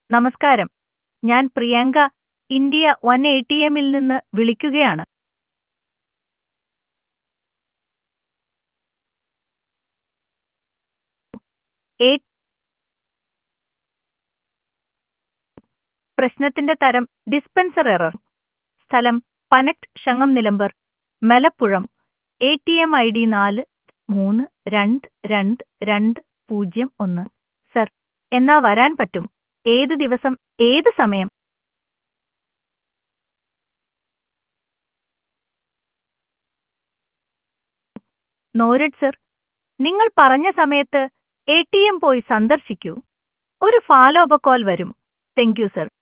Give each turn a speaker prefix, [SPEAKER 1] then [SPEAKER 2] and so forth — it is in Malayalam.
[SPEAKER 1] നമസ്കാരം ഞാൻ Priyanka India one A T എമ്മിൽ നിന്ന് വിളിക്കുകയാണ് എ പ്രശ്നത്തിന്റെ തരം ഡിസ്പെൻസർ എറർ സ്ഥലം പനക്ട് ഷങ്ങം Nilambur Malappuram A T M I D നാല് മൂന്ന് രണ്ട് രണ്ട് രണ്ട് പൂജ്യം ഒന്ന് സർ എന്നാ വരാൻ പറ്റും ഏത് ദിവസം ഏത് സമയം നോരഡ് സർ നിങ്ങൾ പറഞ്ഞ സമയത്ത് എ ടി എം പോയി സന്ദർശിക്കൂ ഒരു ഫാലോ അപ്പ് കോൾ വരും താങ്ക് യു സർ